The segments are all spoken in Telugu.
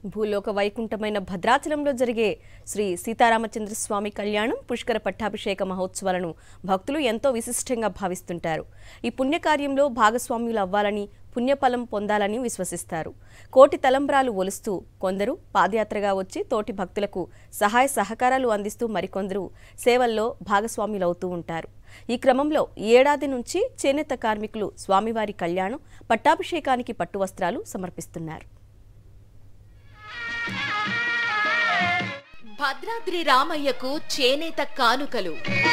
భూలోక వైకుంఠమైన భద్రాచలంలో జరిగే శ్రీ సీతారామచంద్ర స్వామి కళ్యాణం పుష్కర పట్టాభిషేక మహోత్సవాలను భక్తులు ఎంతో విశిష్టంగా భావిస్తుంటారు ఈ పుణ్యకార్యంలో భాగస్వామ్యులు అవ్వాలని పుణ్యఫలం పొందాలని విశ్వసిస్తారు కోటి తలంబ్రాలు ఒలుస్తూ కొందరు పాదయాత్రగా వచ్చి తోటి భక్తులకు సహాయ సహకారాలు అందిస్తూ మరికొందరు సేవల్లో భాగస్వాములవుతూ ఉంటారు ఈ క్రమంలో ఈ ఏడాది నుంచి చేనేత కార్మికులు స్వామివారి కళ్యాణం పట్టాభిషేకానికి పట్టు వస్త్రాలు సమర్పిస్తున్నారు భద్రాద్రి రామయ్యకు చేనేత కానుకలు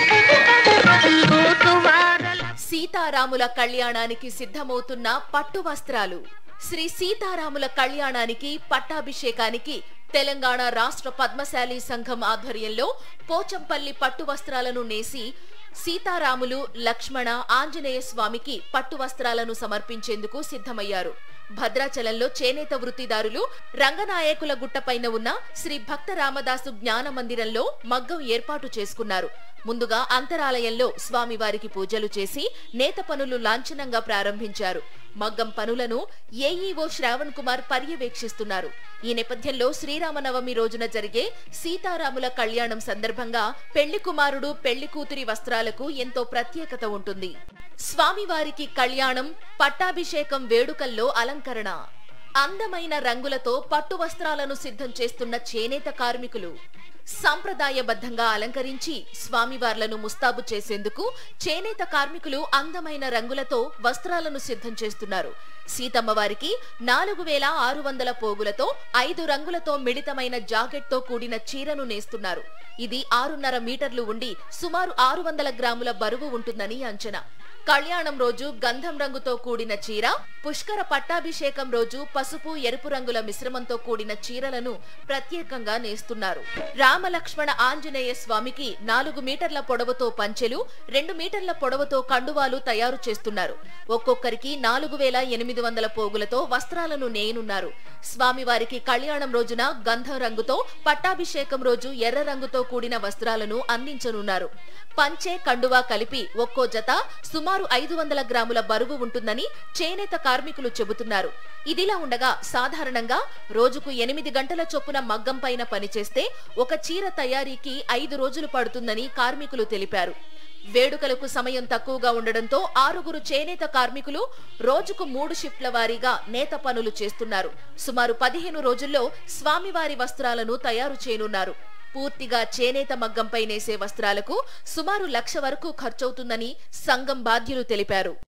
సీతారాముల కళ్యాణానికి సిద్ధమవుతున్న పట్టు వస్త్రాలు శ్రీ సీతారాముల కళ్యాణానికి పట్టాభిషేకానికి తెలంగాణ రాష్ట్ర పద్మశాలి సంఘం ఆధ్వర్యంలో పోచంపల్లి పట్టు వస్త్రాలను నేసి సీతారాములు లక్ష్మణ ఆంజనేయ స్వామికి పట్టు వస్త్రాలను సమర్పించేందుకు సిద్ధమయ్యారు భద్రాచలంలో చేనేత వృత్తిదారులు రంగనాయకుల గుట్టపైన ఉన్న శ్రీ భక్త రామదాసు జ్ఞాన మందిరంలో మగ్గం ఏర్పాటు చేసుకున్నారు ముందుగా అంతరాలయంలో స్వామివారికి పూజలు చేసి నేత పనులు లాంఛనంగా ప్రారంభించారు మగ్గం పనులను ఏఈఓ శ్రావణ్ కుమార్ పర్యవేక్షిస్తున్నారు ఈ నేపథ్యంలో శ్రీరామనవమి రోజున జరిగే సీతారాముల కళ్యాణం సందర్భంగా పెళ్లి కుమారుడు పెళ్లి కూతురి వస్త్రాలకు ఎంతో ప్రత్యేకత ఉంటుంది స్వామివారికి కళ్యాణం పట్టాభిషేకం వేడుకల్లో అలంకరణ అందమైన రంగులతో పట్టు వస్త్రాలను సిద్ధం చేస్తున్న చేనేత కార్మికులు సాంప్రదాయబద్ధంగా అలంకరించి స్వామివార్లను ముస్తాబు చేసేందుకు చేనేత కార్మికులు అందమైన రంగులతో వస్త్రాలను సిద్ధం చేస్తున్నారు సీతమ్మ వారికి నాలుగు వేల ఆరు వందల పోగులతో ఐదు రంగులతో మిళితమైన జాకెట్తో కూడిన చీరను నేస్తున్నారు ఇది ఆరున్నర మీటర్లు ఉండి సుమారు ఆరు వందల గ్రాముల బరువు ఉంటుందని అంచనా కళ్యాణం రోజు గంధం రంగుతో కూడిన చీర పుష్కర పట్టాభిషేకం రోజు పసుపు ఎరుపు రంగుల మిశ్రమంతో కూడిన చీరలను ప్రత్యేకంగా నేస్తున్నారు రామలక్ష్మణ ఆంజనేయ స్వామికి నాలుగు మీటర్ల పొడవుతో పంచెలు రెండు మీటర్ల పొడవుతో కండువాలు తయారు చేస్తున్నారు ఒక్కొక్కరికి నాలుగు వేల ఎనిమిది వందల పోగులతో వస్త్రాలను నేయనున్నారు స్వామివారికి కళ్యాణం రోజున గంధం రంగుతో పట్టాభిషేకం రోజు ఎర్ర రంగుతో కూడిన వస్త్రాలను అందించనున్నారు పంచె కండువా కలిపి ఒక్కో జత సుమారు ఐదు వందల గ్రాముల బరువు ఉంటుందని చేనేత కార్మికులు చెబుతున్నారు ఇదిలా ఉండగా సాధారణంగా రోజుకు ఎనిమిది గంటల చొప్పున మగ్గం పైన పనిచేస్తే ఒక చీర తయారీకి ఐదు రోజులు పడుతుందని కార్మికులు తెలిపారు వేడుకలకు సమయం తక్కువగా ఉండడంతో ఆరుగురు చేనేత కార్మికులు రోజుకు మూడు షిఫ్ట్ల వారీగా నేత పనులు చేస్తున్నారు సుమారు పదిహేను రోజుల్లో స్వామివారి వస్త్రాలను తయారు చేయనున్నారు పూర్తిగా చేనేత మగ్గంపై నేసే వస్త్రాలకు సుమారు లక్ష వరకు ఖర్చవుతుందని సంఘం బాధ్యులు తెలిపారు